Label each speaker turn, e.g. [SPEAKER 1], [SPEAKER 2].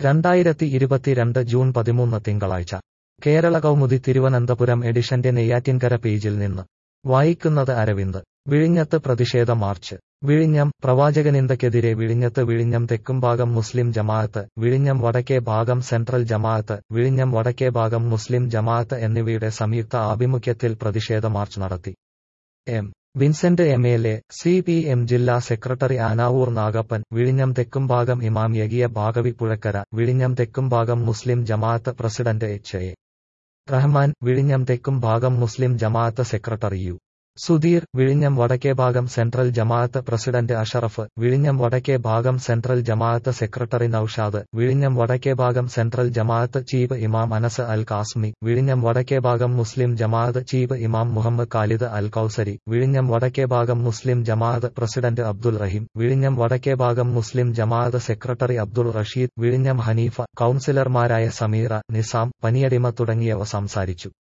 [SPEAKER 1] രണ്ടായിരത്തി ഇരുപത്തിരണ്ട് ജൂൺ പതിമൂന്ന് തിങ്കളാഴ്ച കേരള കൗമുദി തിരുവനന്തപുരം എഡിഷന്റെ നെയ്യാറ്റിൻകര പേജിൽ നിന്ന് വായിക്കുന്നത് അരവിന്ദ് വിഴിഞ്ഞത്ത് പ്രതിഷേധ മാർച്ച് വിഴിഞ്ഞം പ്രവാചകനിന്ദക്കെതിരെ വിഴിഞ്ഞത്ത് വിഴിഞ്ഞം തെക്കുംഭാഗം മുസ്ലിം ജമാഅത്ത് വിഴിഞ്ഞം വടക്കേ ഭാഗം സെൻട്രൽ ജമാഅത്ത് വിഴിഞ്ഞം വടക്കേ ഭാഗം മുസ്ലിം ജമാഅത്ത് എന്നിവയുടെ സംയുക്ത ആഭിമുഖ്യത്തിൽ പ്രതിഷേധ മാർച്ച് നടത്തി M Vincent M L A C P M ജില്ലാ സെക്രട്ടറി ആനാവൂർ നാഗപ്പൻ വിഴിഞ്ഞം തെക്കുംഭാഗം ഇമാം യകിയ ഭാഗവി പുഴക്കര വിഴിഞ്ഞം തെക്കുംഭാഗം മുസ്ലിം ജമാഅത്ത് പ്രസിഡന്റ് എച്ച് എ റഹ്മാൻ വിഴിഞ്ഞം തെക്കും ഭാഗം മുസ്ലിം ജമാഅത്ത് സെക്രട്ടറി യു സുധീർ വിഴിഞ്ഞം വടക്കേ ഭാഗം സെൻട്രൽ ജമാഅത്ത് പ്രസിഡന്റ് അഷറഫ് വിഴിഞ്ഞം വടക്കേ ഭാഗം സെൻട്രൽ ജമാഅത്ത് സെക്രട്ടറി നൌഷാദ് വിഴിഞ്ഞം വടക്കേ ഭാഗം സെൻട്രൽ ജമാഅത്ത് ചീഫ് ഇമാം അനസ് അൽ കാസ്മി വിഴിഞ്ഞം വടക്കേ ഭാഗം മുസ്ലിം ജമാഅത്ത് ചീഫ് ഇമാം മുഹമ്മദ് ഖാലിദ് അൽ കൌസരി വിഴിഞ്ഞം വടക്കേ ഭാഗം മുസ്ലിം ജമാഅത്ത് പ്രസിഡന്റ് അബ്ദുൽ റഹീം വിഴിഞ്ഞം വടക്കേ ഭാഗം മുസ്ലിം ജമാഅത്ത് സെക്രട്ടറി അബ്ദുൾ റഷീദ് വിഴിഞ്ഞം ഹനീഫ കൌൺസിലർമാരായ സമീറ നിസാം പനിയടിമ തുടങ്ങിയവ സംസാരിച്ചു